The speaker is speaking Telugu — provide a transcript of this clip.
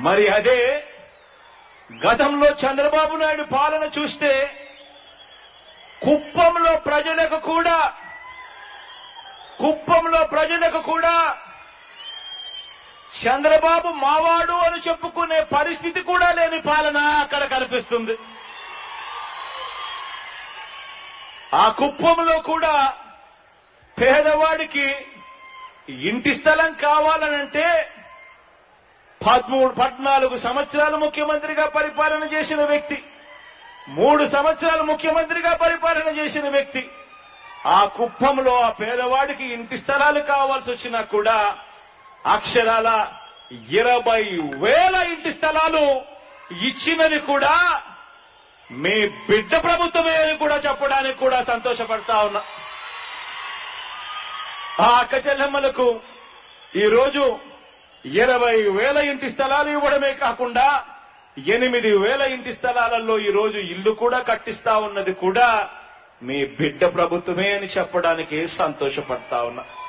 మరి అదే గతంలో చంద్రబాబు నాయుడు పాలన చూస్తే కుప్పంలో ప్రజలకు కూడా కుప్పంలో ప్రజలకు కూడా చంద్రబాబు మావాడు అని చెప్పుకునే పరిస్థితి కూడా లేని పాలన అక్కడ కనిపిస్తుంది ఆ కుప్పంలో కూడా పేదవాడికి ఇంటి స్థలం కావాలనంటే పదమూడు పద్నాలుగు సంవత్సరాలు ముఖ్యమంత్రిగా పరిపాలన చేసిన వ్యక్తి మూడు సంవత్సరాలు ముఖ్యమంత్రిగా పరిపాలన చేసిన వ్యక్తి ఆ కుప్పంలో ఆ పేదవాడికి ఇంటి స్థలాలు కావాల్సి వచ్చినా కూడా అక్షరాల ఇరవై వేల ఇంటి స్థలాలు ఇచ్చినది కూడా మీ బిడ్డ ప్రభుత్వమే అని కూడా చెప్పడానికి కూడా సంతోషపడతా ఉన్నా ఆ అక్క చెల్లెమ్మలకు ఈరోజు ఇరవై వేల ఇంటి స్థలాలు ఇవ్వడమే కాకుండా ఎనిమిది వేల ఇంటి స్థలాలలో ఈరోజు ఇల్లు కూడా కట్టిస్తా ఉన్నది కూడా మీ బిడ్డ ప్రభుత్వమే అని చెప్పడానికి సంతోషపడతా ఉన్నా